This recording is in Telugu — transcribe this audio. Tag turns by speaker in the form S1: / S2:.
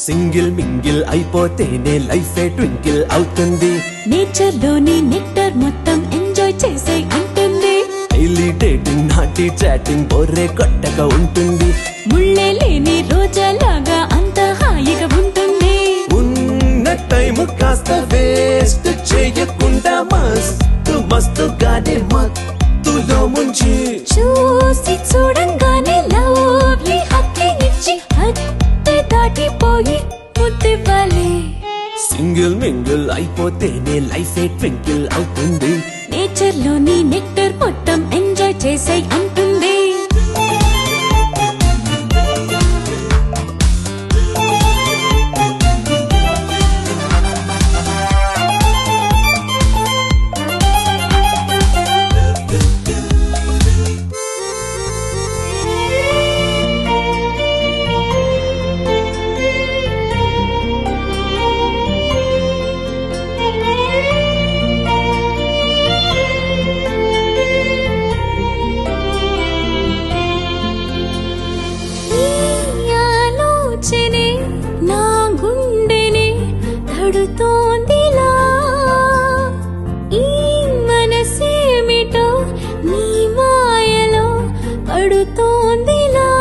S1: సింగిల్ మింగిల్ అయిపోతేనే లైఫ్ ట్వింకిల్ అవుతుంది
S2: నేచర్ లోని నెక్టర్ మొత్తం ఎంజాయ్ చేసే అంటుంది
S1: డైలీ డేటింగ్ నాటి చాటింగ్ బొర్రే కొట్టగా ఉంటుంది
S2: ముళ్ళే లేని రోజాలాగా అంత హాయిగా ఉంటుంది
S1: ఉన్న టైం కాస్త వేస్ట్ చేయకుండా మస్తు మస్తుగానే మత్తులో ముంచి
S2: చూసి చూడంగానే లవ్లీ హక్కి ఇచ్చి హత్తే దాటిపోయి ముద్దివ్వాలి
S1: సింగిల్ మింగిల్ అయిపోతేనే లైఫ్ ట్వింకిల్ అవుతుంది
S2: నేచర్ లోని నెక్టర్ మొత్తం ఎంజాయ్ చేసే అంటుంది ఈ ఆలోచనే నా గుండెని తడుతోందిలా ఈ మనసేమిటో నీ మాయలో పడుతోందిలా